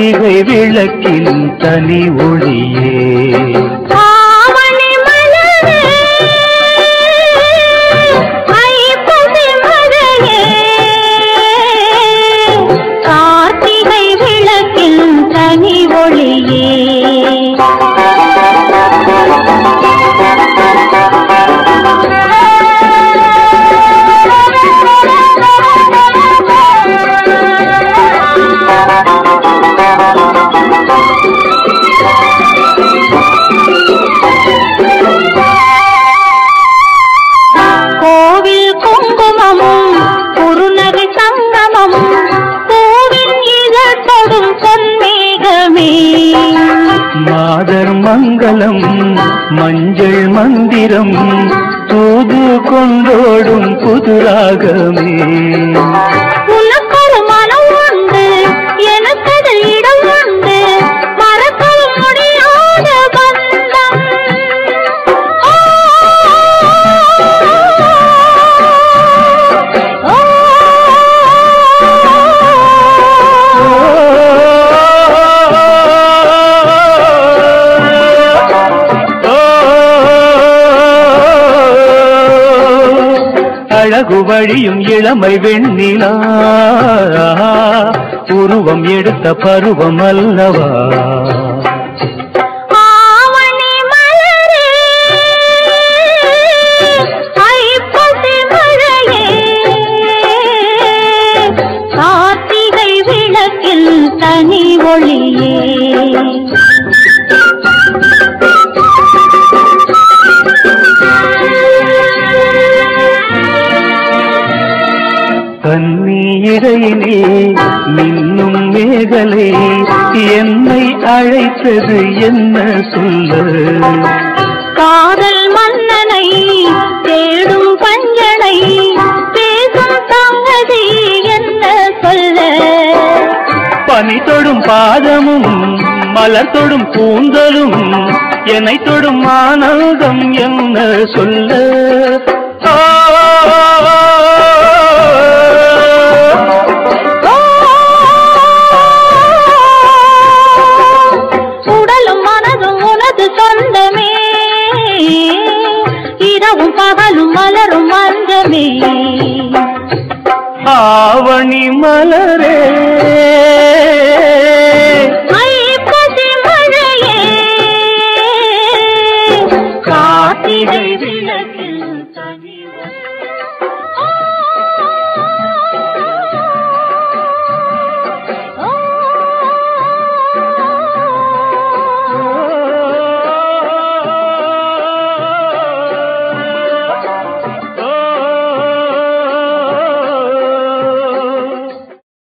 கார்த்திகை விளக்கின் தனி ஒளியே ஆவணி மலரே ஐப்பசி மழையே கார்த்திகை விளக்கின் தனி ஒளியே கோவில் குங்குமமும் குறுநகை சங்கமமும் பூவின் இதழ்த்தொடும் பொன்மேகமே மாதர் மங்களம் மஞ்சள் மந்திரம் தூது கொண்டோடும் புதுராகமே உனக்கொரு மனம் உண்டு எனக்கது இடம் உண்டு மறக்கவும் முடியாத பந்தம் ஆ, ஆ, அழகு வழியும் இளமை வெண்ணிலா உருவம் எடுத்த பருவம் அல்லவா ஆவணி மலரே ஐப்பசி மழையே கார்த்திகை விளக்கில் தனி ஒளியே கண்ணீரையிலே மின்னும் மேகலை என்னை அழைத்தது என்ன சொல்ல காதல் மன்னனை தேடும் பஞ்சனை பேசும் சங்கதி என்ன சொல்ல பனி தொடும் பாதமும் மலர் தொடும் கூந்தலும் என்னை தொடும் ஆனந்தம் என்ன சொல்ல ஆ, உடலும் மனதும் உனது சொந்தமே இரவும் பகலும் மலரும் மஞ்சமே ஆவணி மலரே ஐப்பசி மழையே கார்த்திகை விளக்கில் தனி